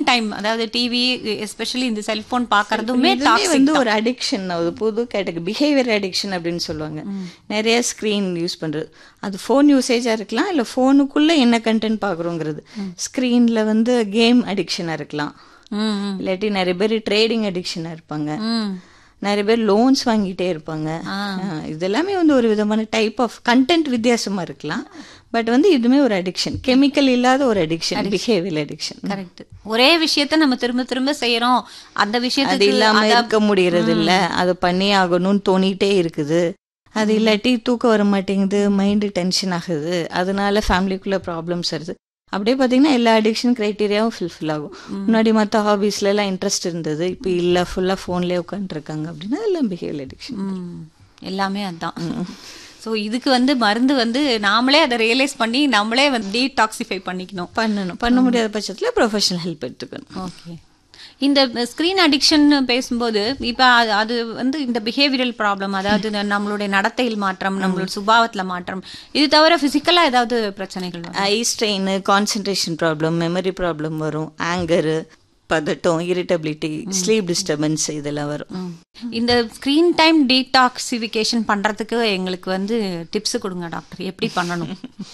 Time அதாவது TV especially இந்த cellphone பாக்குறதுமே இதுவே டாக்ஸிக் வந்து ஒரு அடிக்ஷன் அது புது கேட்டகரி பிஹேவியர் அடிக்ஷன் அப்படின்னு சொல்லுவாங்க நிறைய ஸ்க்ரீன் யூஸ் பண்றது அது ஃபோன் யூசேஜா இருக்கலாம் இல்ல ஃபோனுக்குள்ள என்ன கண்டென்ட் பாக்குறோங்கிறது ஸ்க்ரீன்ல வந்து கேம் அடிக்ஷனா இருக்கலாம் ம் ம், இல்லாட்டி நிறைய பேர் ட்ரேடிங் அடிக்ஷனா இருப்பாங்க ம் நிறைய பேர் லோன்ஸ் வாங்கிட்டே இருப்பாங்க ஆ, இதெல்லாமே வந்து ஒரு விதமான டைப் ஆஃப் கண்டென்ட் வித்தியாசமா இருக்கலாம் பட் வந்து இதுவுமே ஒரு அடிக்ஷன் கெமிக்கல் இல்லாத ஒரு அடிக்ஷன் பிஹேவியர் அடிக்ஷன் கரெக்ட் ஒரே விஷயத்த நம்ம திரும்ப திரும்ப செய்யறோம் அந்த அது விஷயத்துக்கு இல்லாம அத- இருக்க முடியறது இல்ல அது பண்ணி ஆகணும்னு தோணிட்டே இருக்குது அது இல்லாட்டி தூக்கம் வர மாட்டேங்குது மைண்டு டென்ஷன் ஆகுது அதனால ஃபேமிலிக்குள்ள ப்ராப்ளம்ஸ் வருது அப்படியே பார்த்தீங்கன்னா எல்லா அடிக்ஷன் க்ரைட்டீரியாவும் ஃபுல்ஃபில் ஆகும் முன்னாடி மற்ற ஹாபீஸ்ல எல்லாம் இன்ட்ரெஸ்ட் இருந்தது இப்போ இல்ல ஃபுல்லா ஃபோன்லேயே உட்காந்துருக்காங்க அப்படின்னா எல்லாம் பிஹேவியர் அடிக்ஷன் ம், எல்லாமே அதான் ஸோ இதுக்கு வந்து மருந்து வந்து நாமளே அதை ரியலைஸ் பண்ணி நம்மளே வந்து டீடாக்சிஃபை பண்ணிக்கணும் பண்ணணும் பண்ண முடியாத பட்சத்துல ப்ரொஃபஷனல் ஹெல்ப் எடுத்துக்கணும் ஓகே இந்த ஸ்க்ரீன் அடிக்ஷன் பேசும்போது இப்போ அது அது வந்து இந்த பிஹேவியரல் ப்ராப்ளம் அதாவது இந்த நம்மளுடைய நடத்தையில் மாற்றம் நம்மளோட சுபாவத்துல மாற்றம் இது தவிர பிசிக்கலா ஏதாவது பிரச்சனைகள் வரும் eye strain concentration problem memory problem வரும் ஆங்கரு பதட்டம் இரிட்டபிலிட்டி ஸ்லீப் டிஸ்டர்பன்ஸ் இதெல்லாம் வரும் இந்த ஸ்க்ரீன் டைம் டீடாக்சிஃபிகேஷன் பண்றதுக்கு எங்களுக்கு வந்து டிப்ஸ் கொடுங்க டாக்டர் எப்படி பண்ணணும்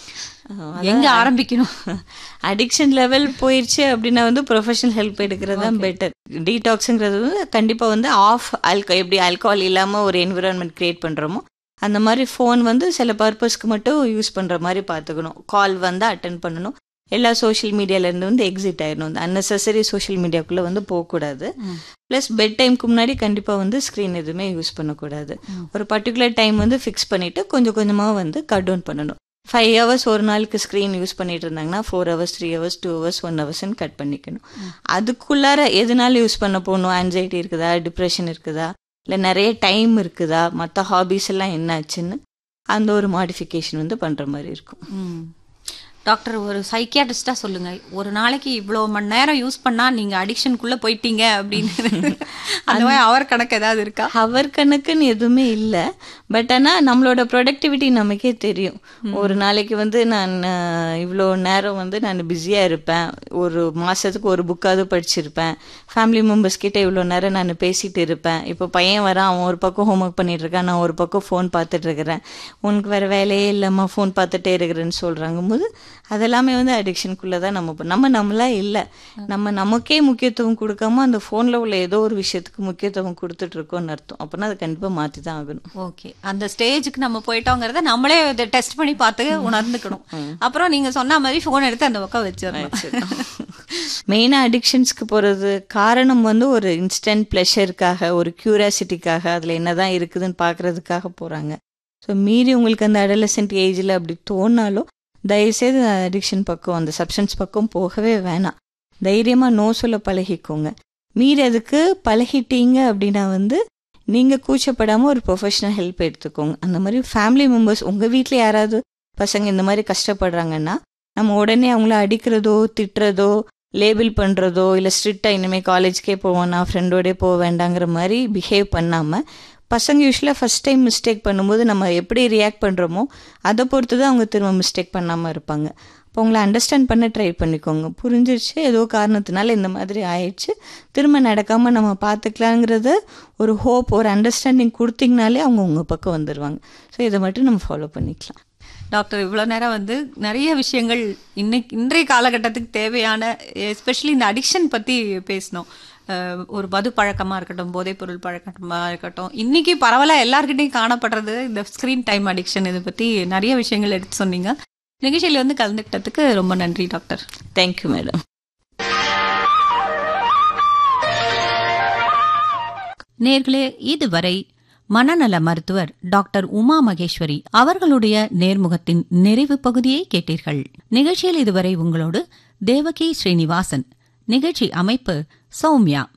எங்க ஆரம்பிக்கணும் அடிக்ஷன் லெவல் போயிடுச்சு அப்படின்னா வந்து ப்ரொஃபஷனல் ஹெல்ப் எடுக்கிறது தான் பெட்டர் டீடாக்ஸுங்கிறது வந்து கண்டிப்பாக வந்து ஆஃப் ஆல்கோ எப்படி ஆல்கஹால் இல்லாமல் ஒரு என்விரான்மெண்ட் கிரியேட் பண்ணுறோமோ அந்த மாதிரி ஃபோன் வந்து சில பர்பஸ்க்கு மட்டும் யூஸ் பண்ணுற மாதிரி பார்த்துக்கணும் கால் வந்து அட்டன் பண்ணணும் எல்லா சோஷியல் மீடியாலேருந்து வந்து எக்ஸிட் ஆயிடணும் இந்த அன்னெசரி சோஷியல் மீடியாக்குள்ளே வந்து போகக்கூடாது ப்ளஸ் பெட் டைம்க்கு முன்னாடி கண்டிப்பாக வந்து ஸ்க்ரீன் எதுவுமே யூஸ் பண்ணக்கூடாது ஒரு பர்டிகுலர் டைம் வந்து ஃபிக்ஸ் பண்ணிவிட்டு கொஞ்சம் கொஞ்சமாக வந்து கட் டவுன் பண்ணணும் ஃபைவ் ஹவர்ஸ் ஒரு நாளுக்கு ஸ்க்ரீன் யூஸ் பண்ணிட்டு இருந்தாங்கன்னா four hours three hours two hours one ஹவர்ஸ்ன்னு கட் பண்ணிக்கணும் அதுக்குள்ளார எதனால யூஸ் பண்ண போகணும் ஆன்சைட்டி இருக்குதா டிப்ரெஷன் இருக்குதா இல்லை நிறைய டைம் இருக்குதா மற்ற ஹாபீஸ் எல்லாம் என்னாச்சுன்னு அந்த ஒரு மாடிஃபிகேஷன் வந்து பண்ணுற மாதிரி இருக்கும் ம். டாக்டர் ஒரு சைக்கியாட்ரிஸ்டா சொல்லுங்க ஒரு நாளைக்கு இவ்வளவு மணி நேரம் யூஸ் பண்ணா நீங்க அடிக்ஷனுக்குள்ள போயிட்டீங்க அப்படின்னு அந்த மாதிரி அவர் கணக்கு ஏதாவது இருக்கா ஹவர் கணக்குன்னு எதுவுமே இல்லை பட் ஆனால் நம்மளோட ப்ரொடக்டிவிட்டி நமக்கே தெரியும் ஒரு நாளைக்கு வந்து நான் இவ்வளோ நேரம் வந்து நான் பிஸியாக இருப்பேன் ஒரு மாதத்துக்கு ஒரு புக்காவது படிச்சிருப்பேன் ஃபேமிலி மெம்பர்ஸ் கிட்ட இவ்வளோ நேரம் நான் பேசிட்டு இருப்பேன் இப்போ பையன் வரான் அவன் ஒரு பக்கம் ஹோம்ஒர்க் பண்ணிட்டு இருக்கான் நான் ஒரு பக்கம் ஃபோன் பார்த்துட்டு இருக்கிறேன் உனக்கு வேற வேலையே இல்லைம்மா ஃபோன் பார்த்துட்டே இருக்கிறேன்னு சொல்கிறாங்க போது அதெல்லாமே வந்து அடிக்ஷனுக்குள்ளே தான் நம்ம போ- நம்ம நம்மளா இல்லை நம்ம நமக்கே முக்கியத்துவம் கொடுக்காம அந்த ஃபோனில் உள்ள ஏதோ ஒரு விஷயத்துக்கு முக்கியத்துவம் கொடுத்துட்டு இருக்கோம்னு அர்த்தம் அப்போனா அதை கண்டிப்பாக மாற்றி தான் ஆகணும் ஓகே அந்த ஸ்டேஜுக்கு நம்ம போயிட்டோங்கிறத நம்மளே டெஸ்ட் பண்ணி பார்த்து உணர்ந்துக்கணும் அப்புறம் நீங்க சொன்ன மாதிரி போன் எடுத்து அந்த பக்கம் வச்சிடணும் மெயினாக அடிக்ஷன்ஸ்க்கு போகிறது காரணம் வந்து ஒரு இன்ஸ்டன்ட் ப்ளஷருக்காக ஒரு க்யூரியாசிட்டிக்காக அதில் என்னதான் இருக்குதுன்னு பார்க்கறதுக்காக போகிறாங்க ஸோ மீறி உங்களுக்கு அந்த அடலசென்ட் ஏஜில் அப்படி தோணாலும் தயவுசெய்து அடிக்ஷன் பக்கம் அந்த சப்ஸ்டன்ஸ் பக்கம் போகவே வேணாம் தைரியமாக நோ சொல்ல பழகிக்கோங்க மீறி அதுக்கு பழகிட்டீங்க அப்படின்னா வந்து நீங்கள் கூச்சப்படாமல் ஒரு ப்ரொஃபஷனல் ஹெல்ப் எடுத்துக்கோங்க அந்த மாதிரி ஃபேமிலி மெம்பர்ஸ் உங்கள் வீட்டில் யாராவது பசங்க இந்த மாதிரி கஷ்டப்படுறாங்கன்னா நம்ம உடனே அவங்கள அடிக்கிறதோ திட்டுறதோ லேபிள் பண்ணுறதோ இல்லை ஸ்ட்ரிக்டாக இனிமேல் காலேஜ்க்கே போவோம் ஃப்ரெண்டோடே போக வேண்டாங்கிற மாதிரி பிஹேவ் பண்ணாமல் பசங்க யூஸ்வலாக ஃபஸ்ட் டைம் மிஸ்டேக் பண்ணும்போது நம்ம எப்படி ரியாக்ட் பண்ணுறோமோ அதை பொறுத்து தான் அவங்க திரும்ப மிஸ்டேக் பண்ணாமல் இருப்பாங்க அப்போ உங்களை அண்டர்ஸ்டாண்ட் பண்ண ட்ரை பண்ணிக்கோங்க புரிஞ்சிருச்சு ஏதோ காரணத்தினால இந்த மாதிரி ஆயிடுச்சு திரும்ப நடக்காமல் நம்ம பார்த்துக்கலாங்கிறத ஒரு ஹோப் ஒரு அண்டர்ஸ்டாண்டிங் கொடுத்தீங்கனாலே அவங்க உங்கள் பக்கம் வந்துடுவாங்க ஸோ இதை மட்டும் நம்ம ஃபாலோ பண்ணிக்கலாம் டாக்டர் இவ்வளோ நேரம் வந்து நிறைய விஷயங்கள் இன்னைக்கு இன்றைய காலகட்டத்துக்கு தேவையான எஸ்பெஷலி இந்த அடிக்ஷன் பற்றி பேசினோம் அஹ் ஒரு மது பழக்கமாக இருக்கட்டும் போதைப்பொருள் பழக்கமாக இருக்கட்டும் இன்னைக்கு பரவாயில்ல எல்லார்கிட்டையும் காணப்படுறது இந்த ஸ்க்ரீன் டைம் அடிக்ஷன் இதை பற்றி நிறைய விஷயங்கள் எடுத்து சொன்னீங்க நிகழ்ச்சியில் வந்து கலந்துக்கிட்டதுக்கு ரொம்ப நன்றி டாக்டர் தேங்க்யூ மேடம் நேர்களே இதுவரை மனநல மருத்துவர் டாக்டர் உமா மகேஸ்வரி அவர்களுடைய நேர்முகத்தின் நிறைவு பகுதியை கேட்டீர்கள் நிகழ்ச்சியில் இதுவரை உங்களோடு தேவகி ஸ்ரீனிவாசன் நிகழ்ச்சி அமைப்பு சௌமியா